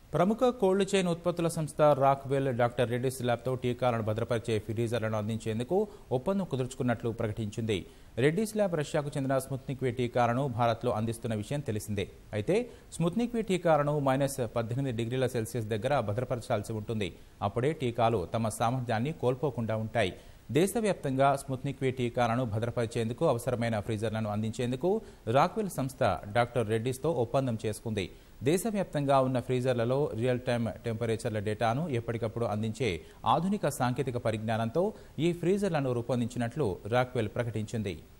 ప్రముఖ cold chain ఉత్పత్తుల సంస్థ రాక్వెల్ డాక్టర్ రెడ్డిస్ ల్యాబ్తో టీకాలను భద్రపరిచే ఫ్రీజర్లను అందించేందుకు ఒప్పందం కుదుర్చుకున్నట్లు ప్రకటించింది రెడ్డిస్ ల్యాబ్ రష్యాకు చెందిన స్ముత్నిక్ వి టీకాలను భారత్లో అందిస్తున్న విషయం తెలిసిందే అయితే స్ముత్నిక్ వి టీకాలను మైనస్ పద్దెనిమిది డిగ్రీల సెల్సియస్ దగ్గర భద్రపరచాల్సి ఉంటుంది అప్పుడే టీకాలు తమ సామర్థ్యాన్ని కోల్పోకుండా ఉంటాయి దేశవ్యాప్తంగా స్ముత్నిక్ వి టీకాలను భద్రపరిచేందుకు అవసరమైన ఫ్రీజర్లను అందించేందుకు రాక్వెల్ సంస్థ డాక్టర్ రెడ్డిస్తో ఒప్పందం చేసుకుంది దేశవ్యాప్తంగా ఉన్న ఫ్రీజర్లలో రియల్ టైమ్ టెంపరేచర్ల డేటాను ఎప్పటికప్పుడు అందించే ఆధునిక సాంకేతిక పరిజ్ఞానంతో ఈ ఫ్రీజర్లను రూపొందించినట్లు రాక్వెల్ ప్రకటించింది